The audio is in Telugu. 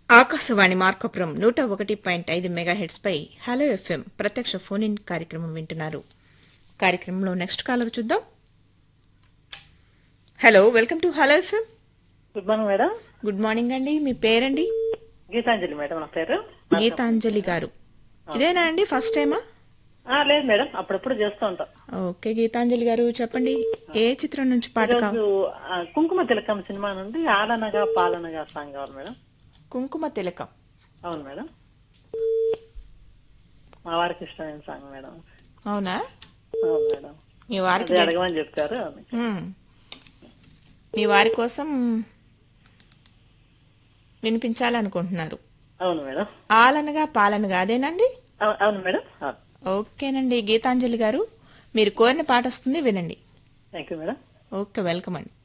ఆకాశవాణి మార్కపురం నూట ఒకటి పాయింట్ ఐదు మెగాహెడ్స్ పై హలో ఎఫ్ఎం ప్రత్యక్ష ఫోన్ ఇన్ కార్యక్రమం వింటున్నారు కార్యక్రమంలో నెక్స్ట్ కాలర్ చూద్దాం hello welcome to hello FM good morning madam good morning అండి మీ పేరండి గీతాంజలి మేడం నా పేరు గీతాంజలి గారు ఇదేనా అండి ఫస్ట్ టైమా ఆ, లేదు మేడం అప్పుడప్పుడు చేస్తూ ఉంటాం ఓకే గీతాంజలి గారు చెప్పండి ఏ చిత్రం నుంచి పాట కావాలి ఈరోజు ఆ, కుంకుమ తిలకం సినిమా నుండి ఆలనగా పాలనగా సాంగ్ కావాలి మేడం కుంకుమ తిలకం అవును మేడం మా వారికి ఇష్టమైన సాంగ్ మేడం అవునా అవును మేడం మీ వారికి అది అడగమని చెప్పారు మ్మ్. మీ వారి కోసం వినిపించాలనుకుంటున్నారు అవును మేడం ఆలనగా పాలనగా అదేనండి అవు- అవును మేడం ఓకేనండి గీతాంజలి గారు మీరు కోరిన పాట వస్తుంది వినండి thank you madam okay welcome అండి